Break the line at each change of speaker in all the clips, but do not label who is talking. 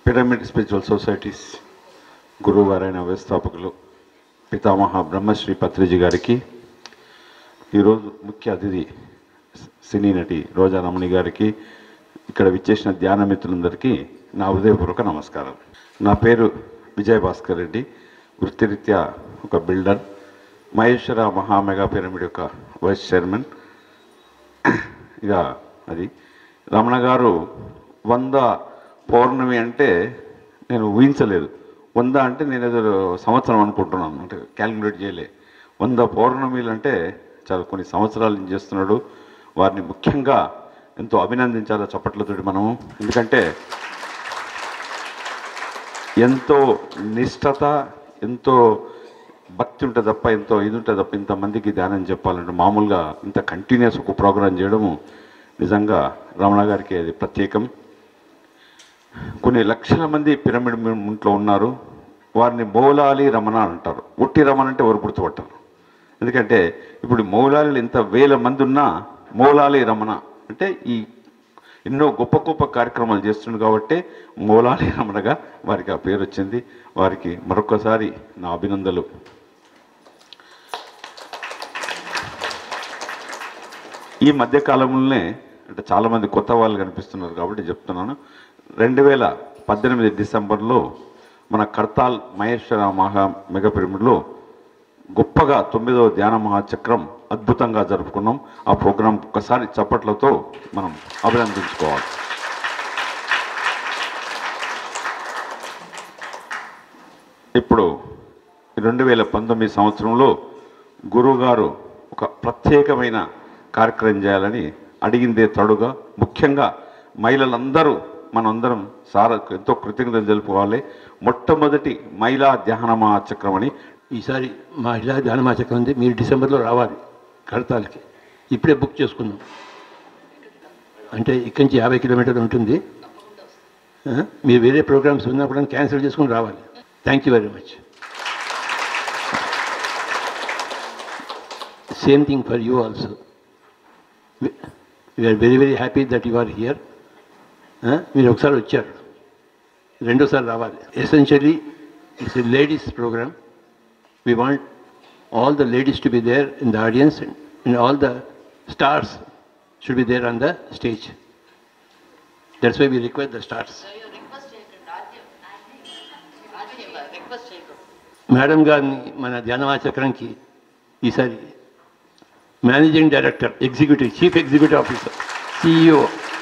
Pyramid spiritual societies గురువు గారైన వ్యవస్థాపకులు పితామహ బ్రహ్మశ్రీ పత్రిజీ గారికి ఈరోజు ముఖ్య అతిథి సినీ నటి రోజా రమణి గారికి ఇక్కడ విచ్చేసిన ధ్యాన మిత్రులందరికీ నా ఉదయపూర్వక నమస్కారం నా పేరు విజయ్ భాస్కర్ రెడ్డి వృత్తిరీత్యా ఒక బిల్డర్ మహేశ్వర మహామెగా పిరమిడ్ యొక్క వైస్ చైర్మన్ ఇక అది రమణ గారు వంద పౌర్ణమి అంటే నేను ఊహించలేదు వంద అంటే నేను ఏదో సంవత్సరం అనుకుంటున్నాను అంటే క్యాలిక్యులేట్ చేయలే వంద పౌర్ణమిలు అంటే చాలా కొన్ని సంవత్సరాల నుంచి చేస్తున్నాడు వారిని ముఖ్యంగా ఎంతో అభినందించాలో చప్పట్లతోటి మనము ఎందుకంటే ఎంతో నిష్ఠత ఎంతో భక్తి ఉంటుంది తప్ప ఎంతో ఇది ఉంటుంది తప్ప ఇంతమందికి ధ్యానం చెప్పాలంటే మామూలుగా ఇంత కంటిన్యూస్ ఒక ప్రోగ్రాం చేయడము నిజంగా రమణ గారికి అది ప్రత్యేకం కొన్ని లక్షల మంది పిరమిడ్ ఇంట్లో ఉన్నారు వారిని మౌలాలి రమణ అంటారు ఉట్టి రమణ అంటే ఎవరు గుర్తుపట్టారు ఎందుకంటే ఇప్పుడు మౌలాలి ఇంత వేల మంది ఉన్నా మౌలాలి రమణ అంటే ఈ ఎన్నో గొప్ప గొప్ప కార్యక్రమాలు చేస్తుండు కాబట్టి మౌలాలి రమణగా వారికి ఆ పేరు వచ్చింది వారికి మరొకసారి నా అభినందనలు ఈ మధ్య కాలంలోనే అంటే చాలామంది కొత్త వాళ్ళు కనిపిస్తున్నారు కాబట్టి చెప్తున్నాను రెండు వేల పద్దెనిమిది డిసెంబర్లో మన కర్తాల్ మహేశ్వర మహా మెగా పిరమిడ్లో గొప్పగా తొమ్మిదవ ధ్యాన మహాచక్రం అద్భుతంగా జరుపుకున్నాం ఆ ప్రోగ్రాం ఒకసారి చప్పట్లతో మనం అభినందించుకోవాలి ఇప్పుడు రెండు వేల పంతొమ్మిది సంవత్సరంలో గురువుగారు ఒక ప్రత్యేకమైన కార్యక్రమం చేయాలని అడిగిందే తడుగా ముఖ్యంగా మహిళలందరూ మనందరం సార్ ఎంతో కృతజ్ఞతలు తెలుపుకోవాలి మొట్టమొదటి మహిళా ధ్యాన మహాచక్రం అని
ఈసారి మా ఇలా ధ్యానమాచకం ఉంది మీరు డిసెంబర్లో రావాలి కడతాలకి ఇప్పుడే బుక్ చేసుకుందాం అంటే ఇక్కడి నుంచి యాభై కిలోమీటర్లు ఉంటుంది ఆ, మీరు వేరే ప్రోగ్రామ్స్ ఉన్నప్పుడు క్యాన్సిల్ చేసుకుని రావాలి thank you very much same thing for you also we are very very happy that you are here మీరు ఒకసారి వచ్చారు రెండోసారి రావాలి essentially it's ladies programme we want all the ladies to be there in the audience and, and all the stars should be there on the stage. That's why we request the stars.
Request చేయకండి ఆద్యం ఆద్యం request చేయకండి
madam గారిని మన ధ్యానవాచక్రంకి ఈసారి managing director executive chief executive officer CEO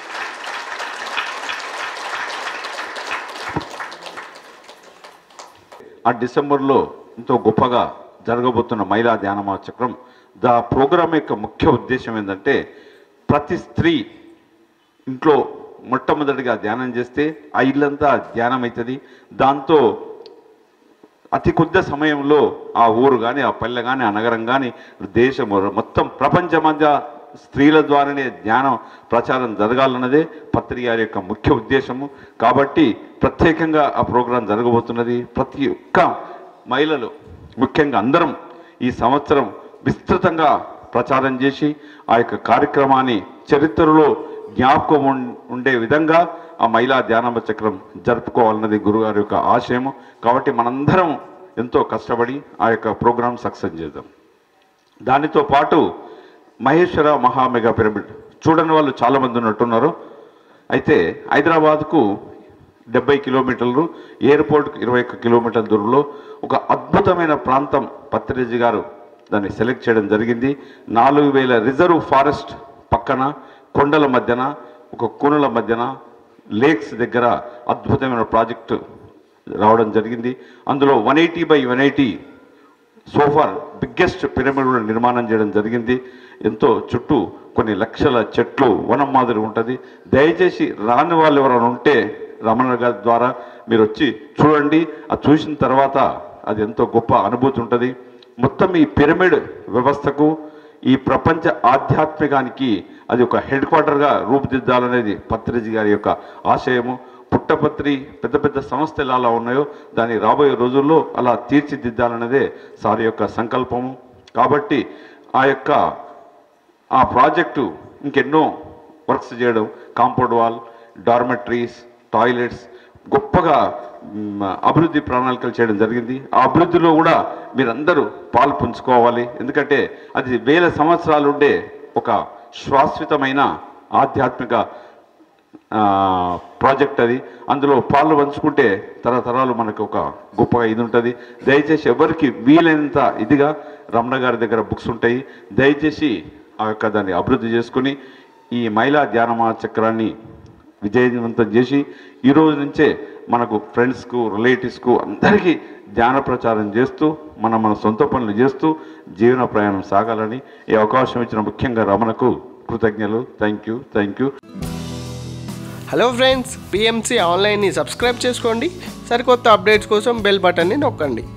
ఆ డిసెంబర్లో ఎంతో గొప్పగా జరగబోతున్న మహిళా ధ్యాన మహాచక్రం దా ప్రోగ్రాం యొక్క ముఖ్య ఉద్దేశం ఏంటంటే ప్రతి స్త్రీ ఇంట్లో మొట్టమొదటిగా ధ్యానం చేస్తే ఆ ఇల్లంతా ధ్యానం అవుతుంది దాంతో అతి కొద్ది సమయంలో ఆ ఊరు కానీ ఆ పల్లె కానీ ఆ నగరం కానీ దేశం మొత్తం ప్రపంచమంతా స్త్రీల ద్వారానే జ్ఞానం ప్రచారం జరగాలన్నదే పత్రిక గారి యొక్క ముఖ్య ఉద్దేశము కాబట్టి ప్రత్యేకంగా ఆ ప్రోగ్రాం జరగబోతున్నది ప్రతి ఒక్క మహిళలు ముఖ్యంగా అందరం ఈ సంవత్సరం విస్తృతంగా ప్రచారం చేసి ఆ యొక్క కార్యక్రమాన్ని చరిత్రలో జ్ఞాపకం ఉం- ఉండే విధంగా ఆ మహిళా ధ్యానమ చక్రం జరుపుకోవాలన్నది గురుగారి యొక్క ఆశయము కాబట్టి మనందరం ఎంతో కష్టపడి ఆ యొక్క ప్రోగ్రాం సక్సెస్ చేద్దాం దానితో పాటు మహేశ్వర మహామెగా పిరమిడ్ చూడని వాళ్ళు చాలామంది ఉన్నట్టున్నారు అయితే హైదరాబాద్కు డెబ్బై కిలోమీటర్లు ఎయిర్పోర్ట్కు ఇరవై ఒక్క కిలోమీటర్ల దూరంలో ఒక అద్భుతమైన ప్రాంతం పత్రిజీ గారు దాన్ని సెలెక్ట్ చేయడం జరిగింది నాలుగు వేల రిజర్వ్ ఫారెస్ట్ పక్కన కొండల మధ్యన ఒక కూనుల మధ్యన లేక్స్ దగ్గర అద్భుతమైన ప్రాజెక్టు రావడం జరిగింది అందులో one eighty by one eighty so far biggest pyramid కూడా నిర్మాణం చేయడం జరిగింది ఎంతో చుట్టూ కొన్ని లక్షల చెట్లు వనం మాదిరి ఉంటుంది దయచేసి రాని వాళ్ళు ఎవరైనా ఉంటే రమణ గారి ద్వారా మీరు వచ్చి చూడండి అది చూసిన తర్వాత అది ఎంతో గొప్ప అనుభూతి ఉంటుంది మొత్తం ఈ పిరమిడ్ వ్యవస్థకు ఈ ప్రపంచ ఆధ్యాత్మికానికి అది ఒక హెడ్ క్వార్టర్గా రూపుదిద్దాలనేది పత్రిజీ గారి యొక్క ఆశయము పుట్టపత్రి పెద్ద పెద్ద సంస్థలు అలా ఉన్నాయో దాన్ని రాబోయే రోజుల్లో అలా తీర్చిదిద్దాలన్నదే సార్ యొక్క సంకల్పము కాబట్టి ఆ యొక్క ఆ ప్రాజెక్టు ఇంకెన్నో వర్క్స్ చేయడం కాంపౌండ్ వాల్ డార్మెటరీస్ టాయిలెట్స్ గొప్పగా మ్, అభివృద్ధి ప్రణాళికలు చేయడం జరిగింది ఆ అభివృద్ధిలో కూడా మీరందరూ పాలు పంచుకోవాలి ఎందుకంటే అది వేల సంవత్సరాలు ఉండే ఒక శాశ్వతమైన ఆధ్యాత్మిక ఆ, ప్రాజెక్ట్ అది అందులో పాలు పంచుకుంటే తరతరాలు మనకు ఒక గొప్పగా ఇది ఉంటుంది దయచేసి ఎవరికి వీలైనంత ఇదిగా రమణ గారి దగ్గర బుక్స్ ఉంటాయి దయచేసి ఆ యొక్క దాన్ని అభివృద్ధి చేసుకుని ఈ మహిళా ధ్యానమా చక్రాన్ని విజయవంతం చేసి ఈ రోజు నుంచే మనకు ఫ్రెండ్స్కు రిలేటివ్స్కు అందరికీ ధ్యాన ప్రచారం చేస్తూ మనం మన సొంత పనులు చేస్తూ జీవన ప్రయాణం సాగాలని ఈ అవకాశం ఇచ్చిన ముఖ్యంగా రమణకు కృతజ్ఞతలు thank you thank you
hello friends PMC ఆన్లైన్ని సబ్స్క్రైబ్ చేసుకోండి సరికొత్త అప్డేట్స్ కోసం బెల్ బటన్ని నొక్కండి